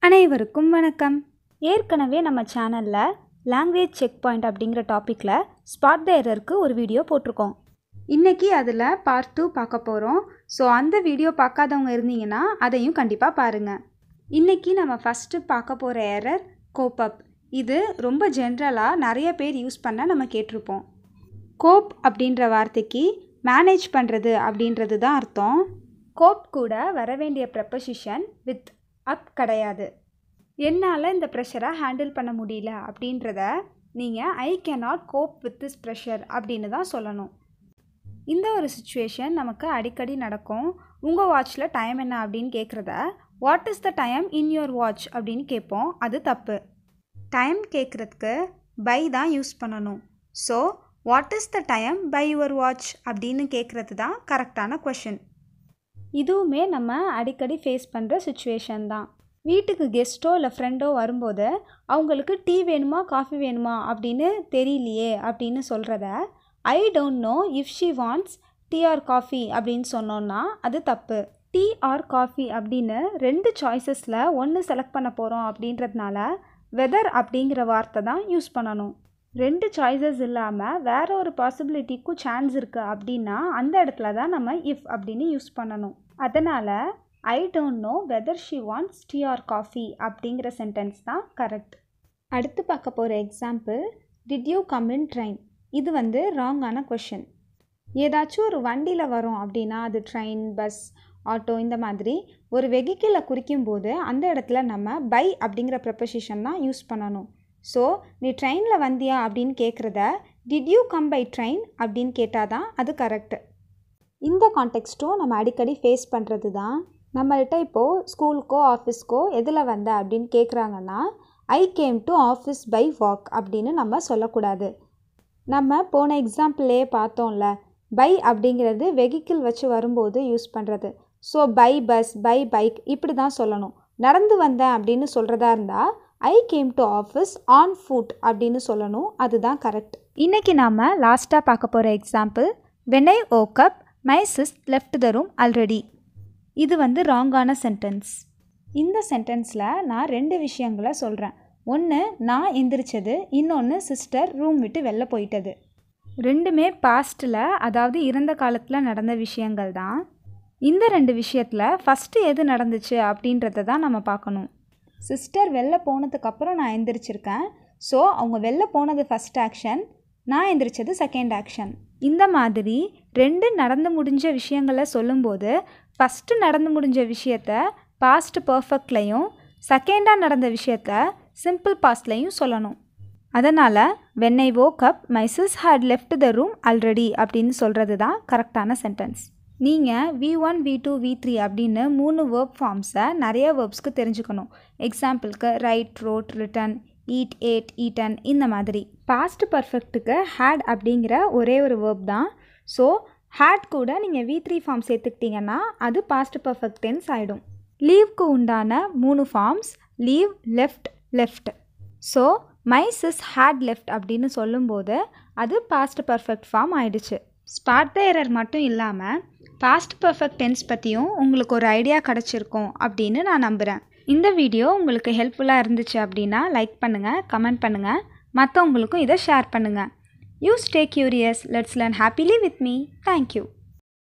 அனைவருக்கும் வணக்கம் ஏற்கனவே நம்ம சேனலில் லாங்குவேஜ் செக் பாயிண்ட் அப்படிங்கிற டாப்பிக்கில் ஸ்பாட் த எரருக்கு ஒரு வீடியோ போட்டிருக்கோம் இன்றைக்கி அதில் பார்ட் டூ பார்க்க போகிறோம் ஸோ அந்த வீடியோ பார்க்காதவங்க இருந்தீங்கன்னா அதையும் கண்டிப்பாக பாருங்கள் இன்றைக்கி நம்ம ஃபஸ்ட்டு பார்க்க போகிற எரர் கோப்பப் இது ரொம்ப ஜென்ரலாக நிறைய பேர் யூஸ் பண்ண நம்ம கேட்டிருப்போம் கோப் அப்படின்ற வார்த்தைக்கு மேனேஜ் பண்ணுறது அப்படின்றது தான் அர்த்தம் கோப் கூட வர வேண்டிய ப்ரெப்பசிஷன் வித் அப் கிடையாது என்னால் இந்த ப்ரெஷரை ஹேண்டில் பண்ண முடியல அப்படின்றத நீங்கள் I cannot cope with this pressure அப்படின்னு தான் சொல்லணும் இந்த ஒரு சுச்சுவேஷன் நமக்கு அடிக்கடி நடக்கும் உங்கள் வாட்சில் டைம் என்ன அப்படின்னு கேட்குறத what is the time in your watch அப்படின்னு கேட்போம் அது தப்பு டைம் கேட்குறதுக்கு பை தான் யூஸ் பண்ணணும் so what is the time by your watch அப்படின்னு கேட்குறது தான் கரெக்டான கொஷின் இதுவுமே நம்ம அடிக்கடி ஃபேஸ் பண்ணுற சுச்சுவேஷன் தான் வீட்டுக்கு கெஸ்ட்டோ இல்லை ஃப்ரெண்டோ வரும்போது அவங்களுக்கு டீ வேணுமா காஃபி வேணுமா அப்படின்னு தெரியலையே அப்படின்னு சொல்கிறத I don't know if she wants tea or coffee அப்படின்னு சொன்னோன்னா அது தப்பு டீ ஆர் காஃபி அப்படின்னு ரெண்டு சாய்ஸஸில் ஒன்று செலக்ட் பண்ண போகிறோம் அப்படின்றதுனால வெதர் அப்படிங்கிற வார்த்தை தான் யூஸ் பண்ணணும் ரெண்டு சாய்ஸஸ் இல்லாமல் வேற ஒரு பாசிபிலிட்டிக்கும் சான்ஸ் இருக்குது அப்படின்னா அந்த இடத்துல தான் நம்ம இஃப் அப்படின்னு யூஸ் பண்ணணும் அதனால் I don't know whether she wants tea or coffee அப்படிங்கிற சென்டென்ஸ் தான் கரெக்ட் அடுத்து பார்க்க போகிற example did you come in train இது வந்து ராங்கான கொஷின் ஏதாச்சும் ஒரு வண்டியில் வரோம் அப்படின்னா அது ட்ரெயின் பஸ் ஆட்டோ இந்த மாதிரி ஒரு வெஹிக்கிளை குறிக்கும்போது அந்த இடத்துல நம்ம பை அப்படிங்கிற ப்ரெப்பசிஷன் தான் யூஸ் பண்ணணும் ஸோ நீ ட்ரெயினில் வந்தியா அப்படின்னு கேட்குறத did you come by train அப்படின்னு கேட்டால் தான் அது கரெக்டு இந்த கான்டெக்ஸ்ட்டும் நம்ம அடிக்கடி ஃபேஸ் பண்ணுறது தான் நம்மள்கிட்ட இப்போது ஸ்கூலுக்கோ ஆஃபீஸ்க்கோ எதில் வந்த அப்படின்னு கேட்குறாங்கன்னா I came to office by walk அப்படின்னு நம்ம சொல்லக்கூடாது நம்ம போன எக்ஸாம்பிள்லேயே பார்த்தோம்ல பை அப்படிங்கிறது வெஹிக்கிள் வச்சு வரும்போது யூஸ் பண்ணுறது so by bus by bike இப்படி தான் சொல்லணும் நடந்து வந்தேன் அப்படின்னு சொல்கிறதா இருந்தால் I came to office on foot அப்படின்னு சொல்லணும் அதுதான் கரெக்ட் இன்றைக்கி நாம் லாஸ்ட்டாக பார்க்க போகிற example when I woke up my sis left the room already இது வந்து ராங்கான சென்டென்ஸ் இந்த சென்டென்ஸில் நான் ரெண்டு விஷயங்களை சொல்கிறேன் ஒன்று நான் எந்திரிச்சது இன்னொன்று சிஸ்டர் ரூம் விட்டு வெளில போயிட்டது ரெண்டுமே பாஸ்ட்டில் அதாவது இறந்த காலத்தில் நடந்த விஷயங்கள் தான் இந்த ரெண்டு விஷயத்தில் ஃபஸ்ட்டு எது நடந்துச்சு அப்படின்றத தான் நம்ம பார்க்கணும் சிஸ்டர் வெளில போனதுக்கப்புறம் நான் எந்திரிச்சிருக்கேன் ஸோ அவங்க வெளில போனது ஃபஸ்ட் ஆக்ஷன் நான் எந்திரிச்சது செகண்ட் ஆக்ஷன் இந்த மாதிரி ரெண்டு நடந்து முடிஞ்ச விஷயங்களை சொல்லும்போது ஃபஸ்ட்டு நடந்து முடிஞ்ச விஷயத்த பாஸ்ட் பர்ஃபெக்ட்லையும் செகண்டாக நடந்த விஷயத்த சிம்பிள் பாஸ்ட்லையும் சொல்லணும் அதனால் when I woke up my sis had left the room already அப்படின்னு சொல்கிறது தான் கரெக்டான சென்டென்ஸ் நீங்கள் V one V two V three அப்படின்னு மூணு வேர்ப் ஃபார்ம்ஸை நிறைய வேர்ப்ஸ்க்கு தெரிஞ்சுக்கணும் எக்ஸாம்பிளுக்கு write wrote written eat ate eaten இந்த மாதிரி பாஸ்ட் பர்ஃபெக்ட்டுக்கு ஹேட் அப்படிங்கிற ஒரே ஒரு வேர்ப் தான் ஸோ ஹேட் கூட நீங்கள் வி த்ரீ ஃபார்ம் சேர்த்துக்கிட்டிங்கன்னா அது பாஸ்ட் பர்ஃபெக்ட் டென்ஸ் ஆகிடும் லீவ்க்கு உண்டான மூணு forms leave left left so my sis had left அப்படின்னு சொல்லும்போது அது பாஸ்ட் பர்ஃபெக்ட் ஃபார்ம் ஆயிடுச்சு ஸ்பாட் த எரர் மட்டும் இல்லாமல் பாஸ்ட் பர்ஃபெக்ட் டென்ஸ் பற்றியும் உங்களுக்கு ஒரு ஐடியா கிடச்சிருக்கும் அப்படின்னு நான் நம்புகிறேன் இந்த வீடியோ உங்களுக்கு ஹெல்ப்ஃபுல்லாக இருந்துச்சு அப்படின்னா லைக் பண்ணுங்கள் கமெண்ட் பண்ணுங்கள் மற்றவங்களுக்கும் இதை ஷேர் பண்ணுங்கள் you stay curious let's learn happily with me thank you